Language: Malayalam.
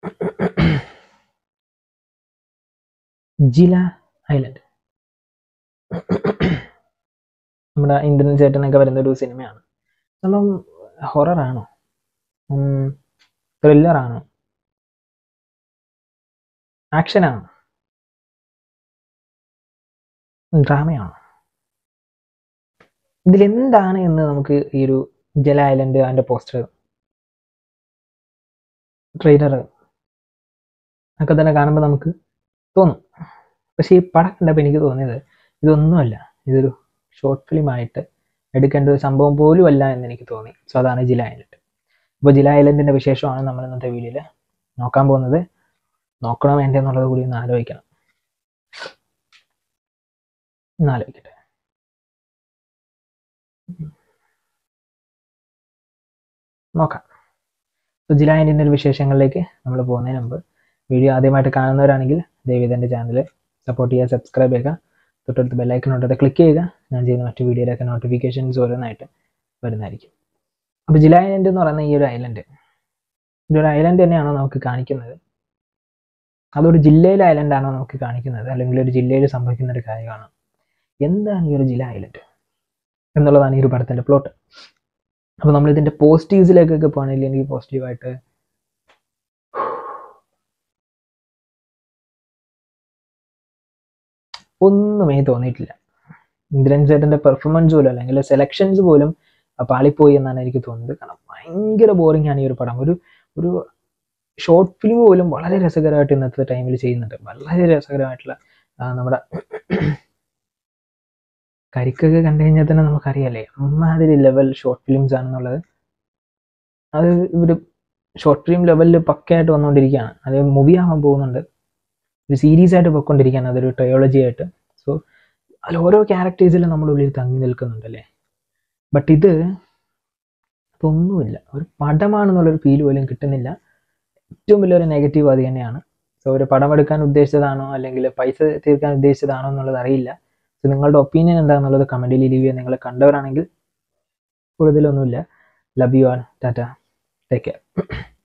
ജില ഐലൻഡ് നമ്മുടെ ഇന്ത്യൻ ചേട്ടനൊക്കെ വരുന്ന ഒരു സിനിമയാണ് കാരണം ഹൊററാണോ ത്രില്ലറാണോ ആക്ഷനാണോ ഡ്രാമയാണോ ഇതിലെന്താണ് എന്ന് നമുക്ക് ഈ ഒരു ജല ഐലൻഡ് അതിൻ്റെ പോസ്റ്റർ ട്രെയിലർ ഒക്കെ തന്നെ കാണുമ്പോൾ നമുക്ക് തോന്നും പക്ഷേ ഈ പടം കണ്ടപ്പോൾ എനിക്ക് തോന്നിയത് ഇതൊന്നുമല്ല ഇതൊരു ഷോർട്ട് ഫിലിം ആയിട്ട് എടുക്കേണ്ട ഒരു സംഭവം പോലും അല്ല എന്ന് എനിക്ക് തോന്നി സോ അതാണ് ജില ഐലൻഡ് അപ്പോൾ ജില ഐലൻഡിൻ്റെ വിശേഷമാണ് നമ്മൾ ഇന്നത്തെ വീഡിയോയിൽ നോക്കാൻ പോകുന്നത് നോക്കണോ വേണ്ടേ എന്നുള്ളത് കൂടി ഒന്ന് ആലോചിക്കണം ഒന്ന് ആലോചിക്കട്ടെ നോക്കാം സോ ജില ഐലൻഡിൻ്റെ വിശേഷങ്ങളിലേക്ക് നമ്മൾ പോകുന്നതിന് മുമ്പ് വീഡിയോ ആദ്യമായിട്ട് കാണുന്നവരാണെങ്കിൽ ദയവ് എൻ്റെ ചാനൽ സപ്പോർട്ട് ചെയ്യുക സബ്സ്ക്രൈബ് ചെയ്യുക തൊട്ടടുത്ത് ബെല്ലൈക്കനോട്ട് ക്ലിക്ക് ചെയ്യുക ഞാൻ ചെയ്യുന്ന മറ്റു വീഡിയോയിലൊക്കെ നോട്ടിഫിക്കേഷൻസ് ഓരോന്നായിട്ട് വരുന്നതായിരിക്കും അപ്പോൾ ജില ഐലൻഡ് എന്ന് പറയുന്ന ഈ ഒരു ഐലൻഡ് ഇതൊരു ഐലൻഡ് തന്നെയാണോ നമുക്ക് കാണിക്കുന്നത് അതൊരു ജില്ലയിലെ ഐലൻഡാണോ നമുക്ക് കാണിക്കുന്നത് അല്ലെങ്കിൽ ഒരു ജില്ലയിൽ സംഭവിക്കുന്ന ഒരു കാര്യമാണോ എന്താണ് ഈ ഒരു ജില്ല ഐലൻഡ് എന്നുള്ളതാണ് ഈ ഒരു പടത്തിൻ്റെ പ്ലോട്ട് അപ്പോൾ നമ്മൾ ഇതിൻ്റെ പോസിറ്റീവ്സിലേക്കൊക്കെ പോകണമെങ്കിൽ എനിക്ക് പോസിറ്റീവായിട്ട് ഒന്നുമേ തോന്നിയിട്ടില്ല ഇന്ദ്രൻ ചേട്ടൻ്റെ പെർഫോമൻസ് പോലും അല്ലെങ്കിൽ സെലക്ഷൻസ് പോലും പാളിപ്പോയി എന്നാണ് എനിക്ക് തോന്നുന്നത് കാരണം ഭയങ്കര ബോറിംഗ് ആണ് ഈ ഒരു പടം ഒരു ഒരു ഷോർട്ട് ഫിലിം പോലും വളരെ രസകരമായിട്ട് ഇന്നത്തെ ടൈമിൽ ചെയ്യുന്നുണ്ട് വളരെ രസകരമായിട്ടുള്ള നമ്മുടെ കരിക്കൊക്കെ കണ്ടു കഴിഞ്ഞാൽ തന്നെ നമുക്കറിയാലേ അമ്മാതിരി ലെവൽ ഷോർട്ട് ഫിലിംസ് ആണെന്നുള്ളത് അത് ഇവർ ഷോർട്ട് ഫിലിം ലെവലിൽ പക്കയായിട്ട് വന്നുകൊണ്ടിരിക്കുകയാണ് അത് മൂവി ആവാൻ പോകുന്നുണ്ട് ഒരു സീരീസ് ആയിട്ട് പോയിക്കൊണ്ടിരിക്കുകയാണ് അതൊരു ട്രയോളജി ആയിട്ട് സോ അതിൽ ഓരോ ക്യാരക്ടേഴ്സിലും നമ്മുടെ ഉള്ളിൽ തങ്ങി നിൽക്കുന്നുണ്ടല്ലേ ബട്ട് ഇത് അതൊന്നുമില്ല ഒരു പടമാണെന്നുള്ളൊരു ഫീൽ പോലും കിട്ടുന്നില്ല ഏറ്റവും വലിയൊരു നെഗറ്റീവ് അത് തന്നെയാണ് സോ ഒരു പടം എടുക്കാൻ ഉദ്ദേശിച്ചതാണോ അല്ലെങ്കിൽ പൈസ തീർക്കാൻ ഉദ്ദേശിച്ചതാണോ എന്നുള്ളത് അറിയില്ല സോ നിങ്ങളുടെ ഒപ്പീനിയൻ എന്താണെന്നുള്ളത് കമൻറ്റിൽ ലീവ് ചെയ്യുക നിങ്ങൾ കണ്ടവരാണെങ്കിൽ കൂടുതലൊന്നുമില്ല love you all tata take care